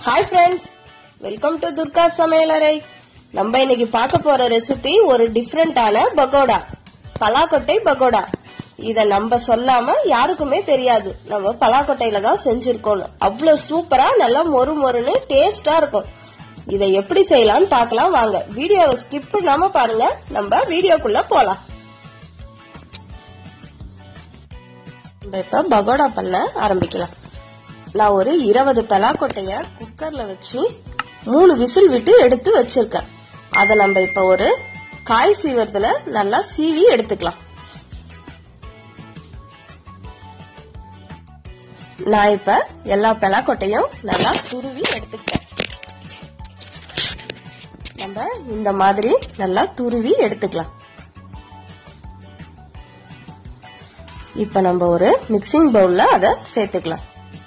hi friends welcome to Durga சமையலறை நம்ம இன்னைக்கு பார்க்க போற ரெசிபி ஒரு டிஃப்ரெண்டான பகோடா பலாக்கொட்டை பகோடா இத நம்ம சொல்லாம யாருக்குமே தெரியாது நம்ம பலாக்கொட்டையில தான் செஞ்சிருக்கோம் அவ்வளவு சூப்பரா நல்லா மொறு மொறுன்னு டேஸ்டா இருக்கும் இதை எப்படி செய்யலாம்னு பார்க்கலாம் வாங்க வீடியோவை ஸ்கிப் பண்ணாம பாருங்க நம்ம வீடியோக்குள்ள போலாம் நம்ம இப்ப பகோடா பண்ண ஆரம்பிக்கலாம் நான் ஒரு இருபது பலாக்கொட்டைய குக்கர்ல வச்சு மூணு விசில் விட்டு எடுத்து வச்சிருக்கேன் அதை நம்ம இப்ப ஒரு காய் சீவரத்துல நல்லா சீவி எடுத்துக்கலாம் நான் இப்ப எல்லா பலாக்கொட்டையும் நல்லா துருவி எடுத்துக்கிட்டேன் நம்ம இந்த மாதிரி நல்லா துருவி எடுத்துக்கலாம் இப்ப நம்ம ஒரு மிக்சிங் பவுல்ல அதை சேர்த்துக்கலாம்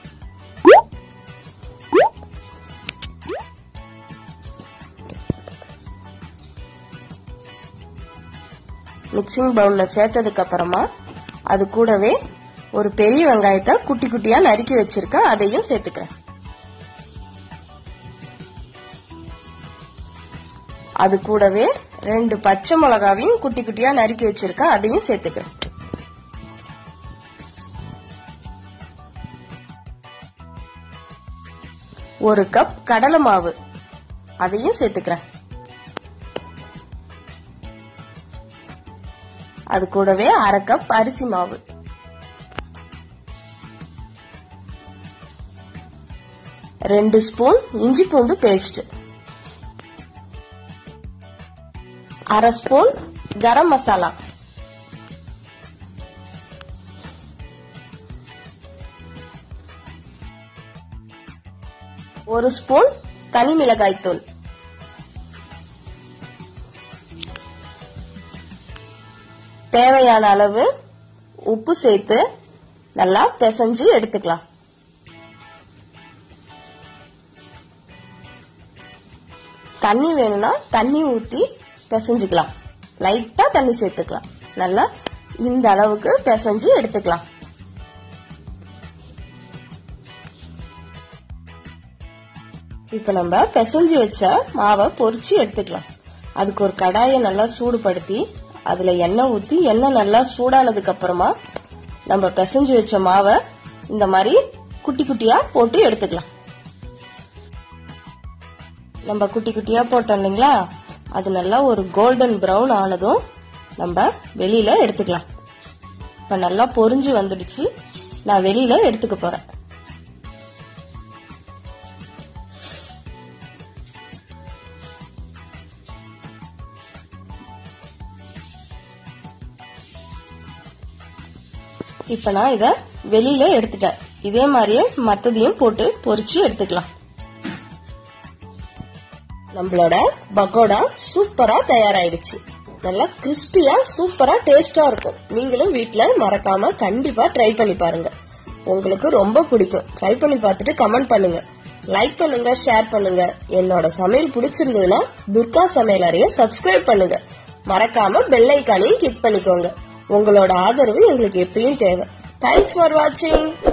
மிக்சிங் பவுல்ல சேர்த்ததுக்கு அப்புறமா அது கூடவே ஒரு பெரிய வெங்காயத்தை குட்டி குட்டியா நறுக்கி வச்சிருக்கேன் அதையும் சேர்த்துக்கிறேன் அது கூடவே ரெண்டு பச்சை மிளகாவையும் குட்டி குட்டியா நறுக்கி வச்சிருக்கேன் அதையும் சேர்த்துக்கிறேன் ஒரு கப் கடலை மாவு அதையும் சேர்த்துக்கிறேன் அது கூடவே அரை கப் அரிசி மாவு ரெண்டு ஸ்பூன் இஞ்சி பூண்டு பேஸ்ட் அரை ஸ்பூன் கரம் மசாலா ஒரு ஸ்பூன் தனி மிளகாய் தூள் தேவையான அளவு உப்பு சேர்த்து நல்லா பிசைஞ்சு எடுத்துக்கலாம் தண்ணி வேணும்னா தண்ணி ஊத்தி பிசைஞ்சுக்கலாம் லைட்டா தண்ணி சேர்த்துக்கலாம் நல்லா இந்த அளவுக்கு பிசைஞ்சு எடுத்துக்கலாம் இப்ப நம்ம பிசைஞ்சு வச்ச மாவை பொரிச்சு எடுத்துக்கலாம் அதுக்கு ஒரு கடாயை நல்லா சூடுபடுத்தி அதுல எண்ணெய் ஊத்தி எண்ணெய் நல்லா சூடானதுக்கு அப்புறமா நம்ம பிசைஞ்சு வச்ச மாவை இந்த மாதிரி குட்டி குட்டியா போட்டு எடுத்துக்கலாம் நம்ம குட்டி குட்டியா போட்டோம் இல்லைங்களா அது நல்லா ஒரு கோல்டன் ப்ரௌன் ஆனதும் நம்ம வெளியில எடுத்துக்கலாம் இப்ப நல்லா பொரிஞ்சு வந்துடுச்சு நான் வெளியில எடுத்துக்க போறேன் இப்ப நான் இத வெளியில எடுத்துட்டேன் இதே மாதிரியே மத்ததையும் போட்டு பொரிச்சு எடுத்துக்கலாம் நம்மளோட பக்கோடா சூப்பரா தயாராயிடுச்சு நல்லா கிறிஸ்பியா சூப்பரா டேஸ்டா இருக்கும் நீங்களும் வீட்ல மறக்காம கண்டிப்பா ட்ரை பண்ணி பாருங்க உங்களுக்கு ரொம்ப பிடிக்கும் ட்ரை பண்ணி பார்த்துட்டு கமெண்ட் பண்ணுங்க லைக் பண்ணுங்க ஷேர் பண்ணுங்க என்னோட சமையல் பிடிச்சிருந்ததுன்னா துர்கா சமையல் அறைய சப்ஸ்கிரைப் பண்ணுங்க மறக்காம பெல் ஐக்கானையும் கிளிக் பண்ணிக்கோங்க உங்களோட ஆதரவு எங்களுக்கு எப்பயும் தேவை தேங்க்ஸ் ஃபார் வாட்சிங்